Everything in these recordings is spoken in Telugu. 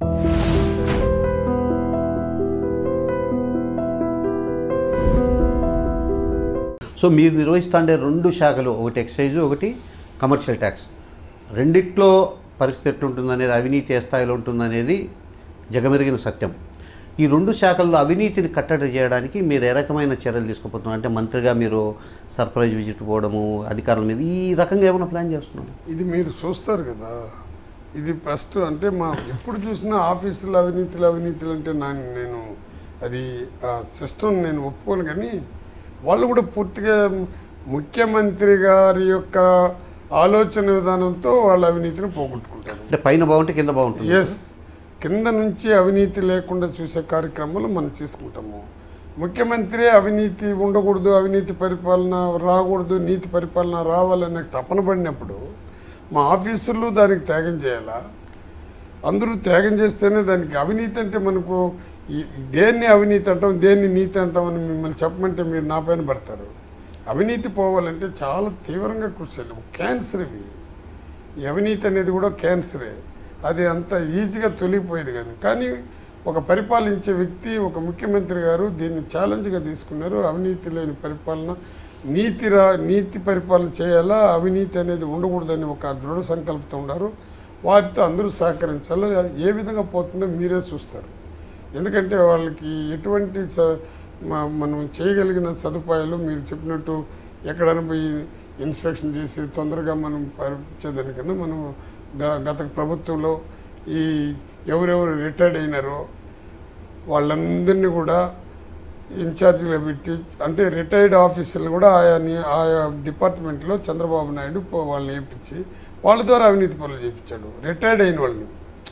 సో మీరు నిర్వహిస్తుండే రెండు శాఖలు ఒకటి ఎక్సైజ్ ఒకటి కమర్షియల్ ట్యాక్స్ రెండిట్లో పరిస్థితి ఎట్లుంటుందనేది అవినీతి ఏ స్థాయిలో ఉంటుందనేది జగమెరిగిన సత్యం ఈ రెండు శాఖల్లో అవినీతిని కట్టడి చేయడానికి మీరు ఏ రకమైన చర్యలు తీసుకుపోతున్నారు అంటే మంత్రిగా మీరు సర్ప్రైజ్ విజిట్ పోవడము అధికారుల మీద ఈ రకంగా ఏమైనా ప్లాన్ చేస్తున్నారు ఇది మీరు చూస్తారు కదా ఇది ఫస్ట్ అంటే మా ఎప్పుడు చూసినా ఆఫీసులు అవినీతులు అవినీతులు అంటే నా నేను అది ఆ సిస్టమ్ నేను ఒప్పుకోను కానీ వాళ్ళు కూడా పూర్తిగా ముఖ్యమంత్రి గారి యొక్క ఆలోచన విధానంతో వాళ్ళ అవినీతిని పోగొట్టుకుంటారు అంటే పైన బాగుంటే కింద బాగుంటుంది ఎస్ కింద నుంచి అవినీతి లేకుండా చూసే కార్యక్రమాలు మనం తీసుకుంటాము ముఖ్యమంత్రి అవినీతి ఉండకూడదు అవినీతి పరిపాలన రాకూడదు నీతి పరిపాలన రావాలనే తపన పడినప్పుడు మా ఆఫీసులు దానికి త్యాగం చేయాలా అందరూ త్యాగం చేస్తేనే దానికి అవినీతి అంటే మనకు ఈ- దేన్ని అవినీతి అంటాం దేన్ని నీతి అంటాం అని మిమ్మల్ని చెప్పమంటే మీరు నా పైన పడతారు అవినీతి పోవాలంటే చాలా తీవ్రంగా కృషి చేయాలి క్యాన్సర్ ఇవి ఈ అవినీతి అనేది కూడా క్యాన్సరే అది అంత ఈజీగా తొలిగిపోయేది కానీ కానీ ఒక పరిపాలించే వ్యక్తి ఒక ముఖ్యమంత్రి గారు దీన్ని ఛాలెంజ్గా తీసుకున్నారు అవినీతి లేని పరిపాలన నీతి రా నీతి పరిపాలన చేయాలా అవినీతి అనేది ఉండకూడదని ఒక దృఢ సంకల్పంతో ఉన్నారు వారితో అందరూ సహకరించాలి ఏ విధంగా పోతుందో మీరే చూస్తారు ఎందుకంటే వాళ్ళకి ఎటువంటి స- మ- మనం చేయగలిగిన సదుపాయాలు మీరు చెప్పినట్టు ఎక్కడైనా పోయి ఇన్స్పెక్షన్ చేసి తొందరగా మనం పరిచేదానికన్నా మనం గ- గత ప్రభుత్వంలో ఈ ఎవరెవరు రిటైర్డ్ అయినారో వాళ్ళందరినీ కూడా ఇన్ఛార్జిగా పెట్టి అంటే రిటైర్డ్ ఆఫీసర్లు కూడా ఆయా ని- ఆయా డిపార్ట్మెంట్లో చంద్రబాబు నాయుడు పో- వాళ్ళని వేయించి వాళ్ళ ద్వారా అవినీతి పనులు చేయించాడు రిటైర్డ్ అయిన వాళ్ళని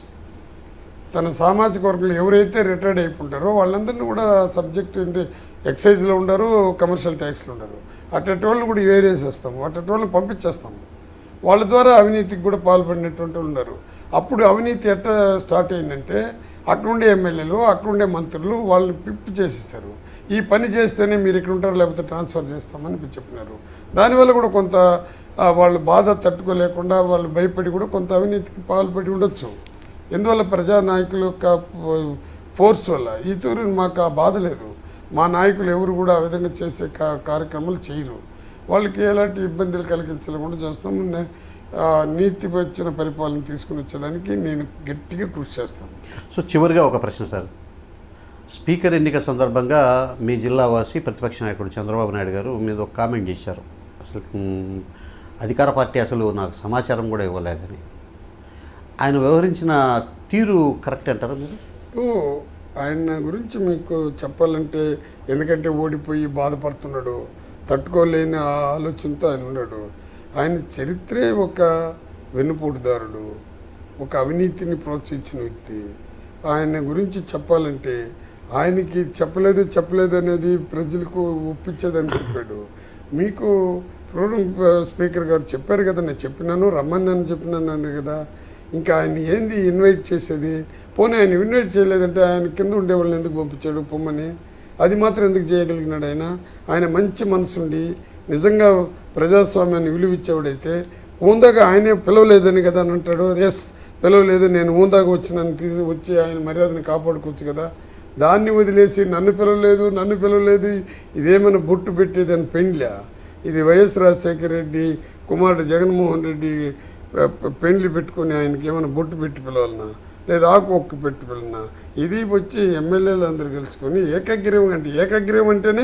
తన సామాజిక వర్గంలో ఎవరైతే రిటైర్డ్ అయిపోంటారో వాళ్ళందరినీ కూడా సబ్జెక్ట్ ఏంటి ఎక్సైజ్లో ఉండరు కమర్షియల్ ట్యాక్స్లో ఉండరు అట్టటి వాళ్ళని కూడా వేరేసేస్తాము అట్టటి వాళ్ళని పంపించేస్తాము వాళ్ళ ద్వారా అవినీతికి కూడా పాల్పడినటువంటి వాళ్ళు ఉన్నారు అప్పుడు అవినీతి ఎట్ట స్టార్ట్ అయిందంటే అక్కడుండే ఎమ్మెల్యేలు అక్కడుండే మంత్రులు వాళ్ళని పిప్పి చేసేసారు ఈ పని చేస్తేనే మీరు ఇక్కడ ఉంటారు లేకపోతే ట్రాన్స్ఫర్ చేస్తామని మీరు చెప్పినారు దానివల్ల కూడా కొంత ఆ, వాళ్ళు బాధ తట్టుకోలేకుండా వాళ్ళు భయపడి కూడా కొంత అవినీతికి పాల్పడి ఉండొచ్చు ఎందువల్ల ప్రజానాయకుల యొక్క ఫో- ఫోర్స్ వల్ల ఈ తూరు మాకు ఆ బాధ లేదు మా నాయకులు ఎవరు కూడా ఆ విధంగా చేసే కా కార్యక్రమాలు చేయరు వాళ్ళకి ఎలాంటి ఇబ్బందులు కలిగించకుండా చేస్తాం నే- ఆ, నీతి వచ్చిన పరిపాలన తీసుకుని వచ్చేదానికి నేను గట్టిగా కృషి చేస్తాను సో చివరిగా ఒక ప్రశ్న సార్ స్పీకర్ ఎన్నిక సందర్భంగా మీ జిల్లా వాసి ప్రతిపక్ష నాయకుడు చంద్రబాబు నాయుడు గారు మీద ఒక కామెంట్ చేశారు అసలు మ్, అధికార పార్టీ అసలు నాకు సమాచారం కూడా ఇవ్వలేదని ఆయన వ్యవహరించిన తీరు కరెక్ట్ అంటారా మీరు ఓ, ఆయన గురించి మీకు చెప్పాలంటే ఎందుకంటే ఓడిపోయి బాధపడుతున్నాడు తట్టుకోలేని ఆ ఆలోచనతో ఆయన ఉన్నాడు ఆయన చరిత్రే ఒక వెన్నుపోటుదారుడు ఒక అవినీతిని ప్రోత్సహించిన వ్యక్తి ఆయన గురించి చెప్పాలంటే ఆయనకి చెప్పలేదు చెప్పలేదు అనేది ప్రజలకు ఒప్పించేదని చెప్పాడు మీకు ప్రోగ్రామ్ స్పీకర్ గారు చెప్పారు కదా నేను చెప్పినాను రమ్మన్నాను చెప్పినాను కదా ఇంకా ఆయన ఏంది ఇన్వైట్ చేసేది పోనీ ఆయన ఇన్వైట్ చేయలేదంటే ఆయన కింద ఉండే వాళ్ళని ఎందుకు పంపించాడు పొమ్మని అది మాత్రం ఎందుకు చేయగలిగినాడు ఆయన ఆయన మంచి మనసుండి నిజంగా ప్రజాస్వామ్యాన్ని విలువిచ్చేవాడైతే ఊందాగా ఆయనే పిలవలేదని కదా అని అంటాడు ఎస్ పిలవలేదు నేను ఊందాగా వచ్చినాను తీసి వచ్చి ఆయన మర్యాదను కాపాడుకోవచ్చు కదా దాన్ని వదిలేసి నన్ను పిలవలేదు నన్ను పిలవలేదు ఇదేమైనా బొట్టు పెట్టేది అని పెండ్లా ఇది వైఎస్ రాజశేఖర రెడ్డి కుమారుడు జగన్మోహన్ రెడ్డి పె- పె- పెండ్లి పెట్టుకొని ఆయనకి ఏమైనా బొట్టు పెట్టి పిలవాలన్నా లేదా ఆకు ఒక్క పెట్టి పిల్లనా ఇది వచ్చి ఎమ్మెల్యేలు అందరూ కలుసుకొని ఏకగ్రీవం అంటే ఏకగ్రీవం అంటేనే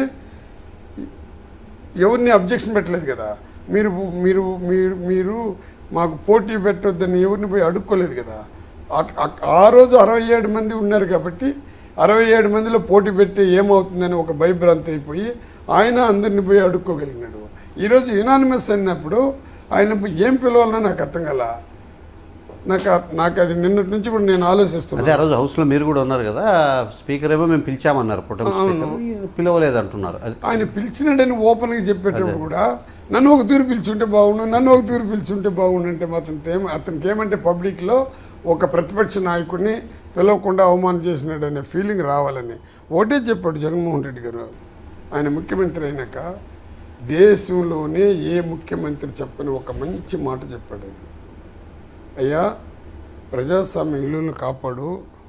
ఎవరిని అబ్జెక్షన్ పెట్టలేదు కదా మీరు మీరు మీరు మీరు మాకు పోటీ పెట్టొద్దని ఎవరిని పోయి అడుక్కోలేదు కదా అట్- అక్- ఆ రోజు అరవై ఏడు మంది ఉన్నారు కాబట్టి అరవై ఏడు మందిలో పోటీ పెడితే ఏమవుతుందని ఒక భయభ్రాంతి అయిపోయి ఆయన అందరిని పోయి అడుక్కోగలిగినాడు ఈరోజు యునానిమస్ అన్నప్పుడు ఆయన ఏం పిలవాలన్నా నాకు అర్థం కల నాకు ఆ- నాకు అది నిన్నటి నుంచి కూడా నేను ఆలోచిస్తున్నాను అదే ఆ రోజు హౌస్లో మీరు కూడా ఉన్నారు కదా స్పీకర్ ఏమో మేము పిలిచామన్నారు పుట్టం స్పీకర్ ఈయన పిలవలేదు అంటున్నారు అది ఆయన పిలిచినాడని ఓపెన్గా చెప్పేటప్పుడు కూడా నన్ను ఒక తూరు పిలిచుంటే బాగుండు నన్ను ఒక తూరు పిలిచుంటే బాగుండు అంటే మాత్రం ఏం అతనికి ఏమంటే పబ్లిక్లో ఒక ప్రతిపక్ష నాయకుడిని పిలవకుండా అవమానం చేసినాడనే ఫీలింగ్ రావాలని ఒకటే చెప్పాడు జగన్మోహన్ రెడ్డి గారు ఆయన ముఖ్యమంత్రి అయినాక దేశంలోనే ఏ ముఖ్యమంత్రి చెప్పని ఒక మంచి మాట చెప్పాడు ఆయన అయ్యా ప్రజాస్వామ్య విలువలను కాపాడు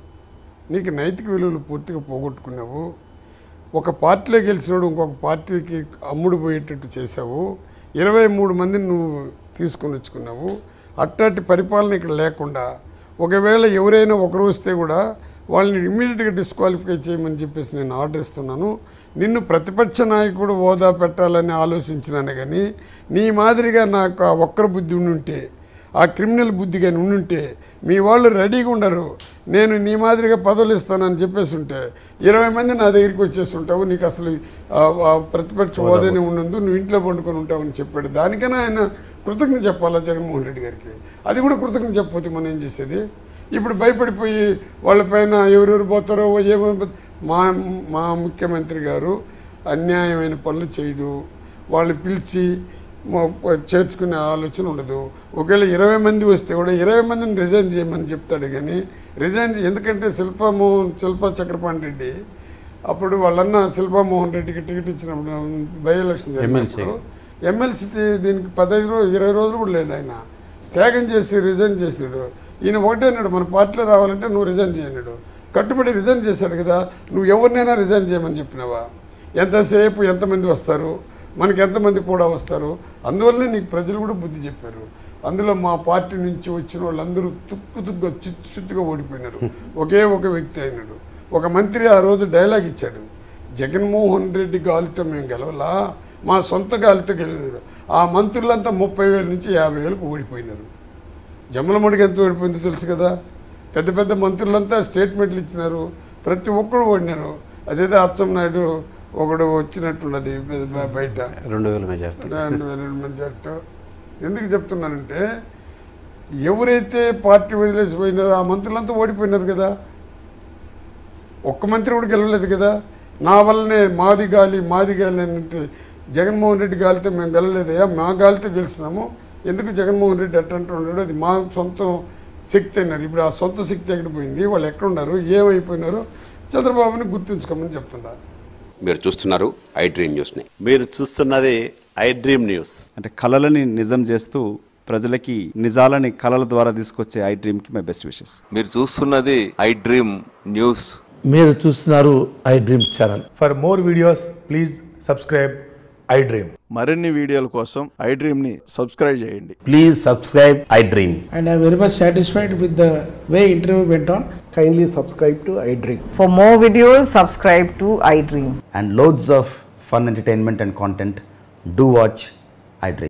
నీకు నైతిక విలువలు పూర్తిగా పోగొట్టుకున్నావు ఒక పార్టీలో గెలిచినాడు ఇంకొక పార్టీకి అమ్ముడు పోయేటట్టు చేశావు ఇరవై మూడు మందిని నువ్వు తీసుకొని వచ్చుకున్నావు అట్టాటి పరిపాలన ఇక్కడ లేకుండా ఒకవేళ ఎవరైనా ఒకరు వస్తే కూడా వాళ్ళని ఇమ్మీడియట్గా డిస్క్వాలిఫై చేయమని చెప్పేసి నేను ఆర్డర్ ఇస్తున్నాను నిన్ను ప్రతిపక్ష నాయకుడు హోదా పెట్టాలని ఆలోచించినాను కానీ నీ మాదిరిగా నాకు ఆ ఒక్కరు బుద్ధి ఉండుంటే ఆ క్రిమినల్ బుద్ధి కానీ ఉండుంటే మీ వాళ్ళు రెడీగా ఉండరు నేను నీ మాదిరిగా పదవులు ఇస్తానని చెప్పేసి ఉంటే ఇరవై మంది నా దగ్గరికి వచ్చేసి ఉంటావు నీకు అసలు ఆ, ఆ ప్రతిపక్ష హోదానే ఉండదు నువ్వు ఇంట్లో పండుకొని ఉంటావని చెప్పాడు దానికైనా ఆయన కృతజ్ఞత చెప్పాలా జగన్మోహన్ రెడ్డి గారికి అది కూడా కృతజ్ఞత చెప్పకపోతే మనం ఏం చేసేది ఇప్పుడు భయపడిపోయి వాళ్ళపైన ఎవరెవరు పోతారో ఏమో మా మా ముఖ్యమంత్రి గారు అన్యాయమైన పనులు చేయడు వాళ్ళు పిలిచి మా- చేర్చుకునే ఆలోచన ఉండదు ఒకవేళ ఇరవై మంది వస్తే కూడా ఇరవై మందిని రిజైన్ చేయమని చెప్తాడు కానీ రిజైన్ చే- ఎందుకంటే శిల్పామోహన్ శిల్పా చక్రపాణి రెడ్డి అప్పుడు వాళ్ళన్న శిల్పామోహన్ రెడ్డికి టికెట్ ఇచ్చినప్పుడు బై ఎలక్షన్ జరిగినప్పుడు ఎమ్మెల్సీ దీనికి పదహైదు రోజులు ఇరవై రోజులు కూడా లేదు ఆయన త్యాగం చేసి రిజైన్ చేసినాడు ఈయన ఒకటే అన్నాడు మన పార్టీలో రావాలంటే నువ్వు రిజైన్ చేయనాడు కట్టుబడి రిజైన్ చేశాడు కదా నువ్వు ఎవరినైనా రిజైన్ చేయమని చెప్పినావా ఎంతసేపు ఎంతమంది వస్తారు మనకి ఎంతమంది కూడా వస్తారు అందువల్లనే నీకు ప్రజలు కూడా బుద్ధి చెప్పారు అందులో మా పార్టీ నుంచి వచ్చిన వాళ్ళందరూ తుక్కు తుగ్గు చిత్తు చిత్తుగా ఓడిపోయినారు ఒకే ఒక వ్యక్తి అయినాడు ఒక మంత్రి ఆ రోజు డైలాగ్ ఇచ్చాడు జగన్మోహన్ రెడ్డి గాలితో మేము గెలవలా మా సొంత గాలితో గెలినాడు ఆ మంత్రులంతా ముప్పై వేల నుంచి యాభై వేలకు ఓడిపోయినారు జమ్మలమడికి ఎంత ఓడిపోయిందో తెలుసు కదా పెద్ద పెద్ద మంత్రులంతా స్టేట్మెంట్లు ఇచ్చినారు ప్రతి ఒక్కరు ఓడినారు అదేదో అచ్చం నాయుడు ఒకడు వచ్చినట్టున్నది బ- బ- బయట రెండు వేల మెజార్టీ రెండు వేల రెండు మెజార్టీ ఎందుకు చెప్తున్నానంటే ఎవరైతే పార్టీ వదిలేసి పోయినారో ఆ మంత్రులంతా ఓడిపోయినారు కదా ఒక్క మంత్రి కూడా గెలవలేదు కదా నా వల్లనే మాది గాలి మాది గాలి అంటే జగన్మోహన్ రెడ్డి గాలితో మేము గెలలేదయ్యా మా గాలితో గెలిచినాము ఎందుకు జగన్మోహన్ రెడ్డి అట్ట అంటున్నాడు అది మా సొంత శక్తి అన్నారు ఇప్పుడు ఆ సొంత శక్తి ఎక్కడ పోయింది వాళ్ళు ఎక్కడున్నారు ఏమైపోయినారో చంద్రబాబుని గుర్తుంచుకోమని చెప్తున్నారు మీరు చూస్తున్నారు ఐ డ్రీమ్ న్యూస్ని మీరు చూస్తున్నది ఐ డ్రీమ్ న్యూస్ అంటే కళలని నిజం చేస్తూ ప్రజలకి నిజాలని కళల ద్వారా తీసుకొచ్చే ఐ డ్రీమ్కి మై బెస్ట్ విషెస్ మీరు చూస్తున్నది ఐ డ్రీమ్ న్యూస్ మీరు చూస్తున్నారు iDream channel For more videos, please subscribe iDream. మరిన్ని వీడియోల కోసం ఐ డ్రీమ్ని సబ్స్క్రైబ్ చేయండి please subscribe iDream and I'm very much satisfied with the way interview went on. Kindly subscribe to iDream. For more videos, subscribe to iDream. And loads of fun entertainment and content do watch I dream